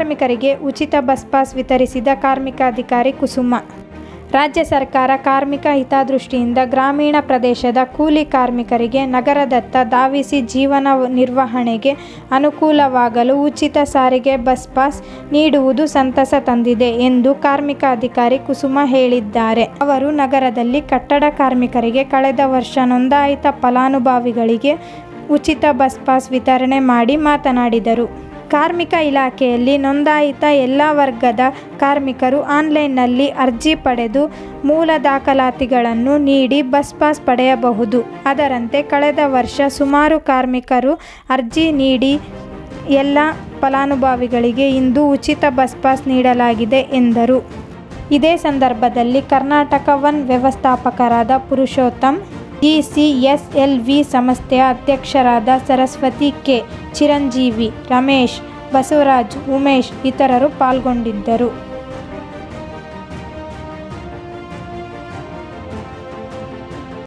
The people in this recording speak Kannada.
ಕಾರ್ಮಿಕರಿಗೆ ಉಚಿತ ಬಸ್ ಪಾಸ್ ವಿತರಿಸಿದ ಕಾರ್ಮಿಕಾಧಿಕಾರಿ ಕುಸುಮ ರಾಜ್ಯ ಸರ್ಕಾರ ಕಾರ್ಮಿಕ ಹಿತದೃಷ್ಟಿಯಿಂದ ಗ್ರಾಮೀಣ ಪ್ರದೇಶದ ಕೂಲಿ ಕಾರ್ಮಿಕರಿಗೆ ನಗರದತ್ತ ಧಾವಿಸಿ ಜೀವನ ನಿರ್ವಹಣೆಗೆ ಅನುಕೂಲವಾಗಲು ಉಚಿತ ಸಾರಿಗೆ ಬಸ್ ಪಾಸ್ ನೀಡುವುದು ಸಂತಸ ತಂದಿದೆ ಎಂದು ಕಾರ್ಮಿಕ ಅಧಿಕಾರಿ ಕುಸುಮ ಹೇಳಿದ್ದಾರೆ ಅವರು ನಗರದಲ್ಲಿ ಕಟ್ಟಡ ಕಾರ್ಮಿಕರಿಗೆ ಕಳೆದ ವರ್ಷ ನೋಂದಾಯಿತ ಫಲಾನುಭವಿಗಳಿಗೆ ಉಚಿತ ಬಸ್ ಪಾಸ್ ವಿತರಣೆ ಮಾಡಿ ಮಾತನಾಡಿದರು ಕಾರ್ಮಿಕ ಇಲಾಖೆಯಲ್ಲಿ ನೋಂದಾಯಿತ ಎಲ್ಲ ವರ್ಗದ ಕಾರ್ಮಿಕರು ಆನ್ಲೈನ್ನಲ್ಲಿ ಅರ್ಜಿ ಪಡೆದು ಮೂಲ ದಾಖಲಾತಿಗಳನ್ನು ನೀಡಿ ಬಸ್ ಪಾಸ್ ಪಡೆಯಬಹುದು ಅದರಂತೆ ಕಳೆದ ವರ್ಷ ಸುಮಾರು ಕಾರ್ಮಿಕರು ಅರ್ಜಿ ನೀಡಿ ಎಲ್ಲ ಫಲಾನುಭವಿಗಳಿಗೆ ಇಂದು ಉಚಿತ ಬಸ್ ಪಾಸ್ ನೀಡಲಾಗಿದೆ ಎಂದರು ಇದೇ ಸಂದರ್ಭದಲ್ಲಿ ಕರ್ನಾಟಕ ವನ್ ವ್ಯವಸ್ಥಾಪಕರಾದ ಪುರುಷೋತ್ತಮ್ ಜಿಸಿಎಸ್ಎಲ್ವಿ ಸಂಸ್ಥೆಯ ಅಧ್ಯಕ್ಷರಾದ ಸರಸ್ವತಿ ಕೆ ಚಿರಂಜೀವಿ ರಮೇಶ್ ಬಸವರಾಜ್ ಉಮೇಶ್ ಇತರರು ಪಾಲ್ಗೊಂಡಿದ್ದರು